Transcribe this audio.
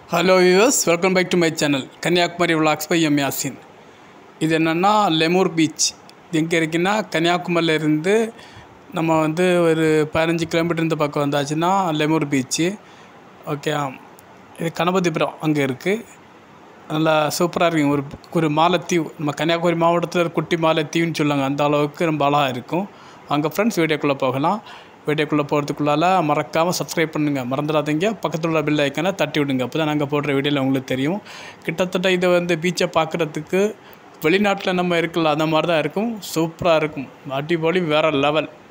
hello viewers welcome back to my channel Kanniyakumari vlogs by M Yasin இது என்னென்னா lemur beach இது எங்கே இருக்குன்னா கன்னியாகுமரியில இருந்து நம்ம வந்து ஒரு பதினஞ்சு கிலோமீட்டர் இந்த பக்கம் வந்தாச்சுன்னா லெமூர் பீச்சு ஓகே இது கணபதிபுரம் அங்கே இருக்குது நல்லா சூப்பராக இருக்கும் ஒரு ஒரு மாலத்தீவு நம்ம கன்னியாகுமரி மாவட்டத்தில் ஒரு குட்டி மாலத்தீவுன்னு சொல்லுவாங்க அந்த அளவுக்கு ரொம்ப அழகாக இருக்கும் அங்கே ஃப்ரெண்ட்ஸ் வீடியோக்குள்ளே போகலாம் வீடியோக்குள்ளே போகிறதுக்குள்ளால மறக்காமல் சப்ஸ்கிரைப் பண்ணுங்கள் மறந்துடாதீங்க பக்கத்தில் உள்ள பில் ஐக்கனை தட்டி விடுங்க அப்போ தான் நாங்கள் போடுற வீடியோவில் உங்களுக்கு தெரியும் கிட்டத்தட்ட இதை வந்து பீச்சை பார்க்குறதுக்கு வெளிநாட்டில் நம்ம இருக்கல அந்த மாதிரி தான் இருக்கும் சூப்பராக இருக்கும் அடிப்பொலி வேறு லெவல்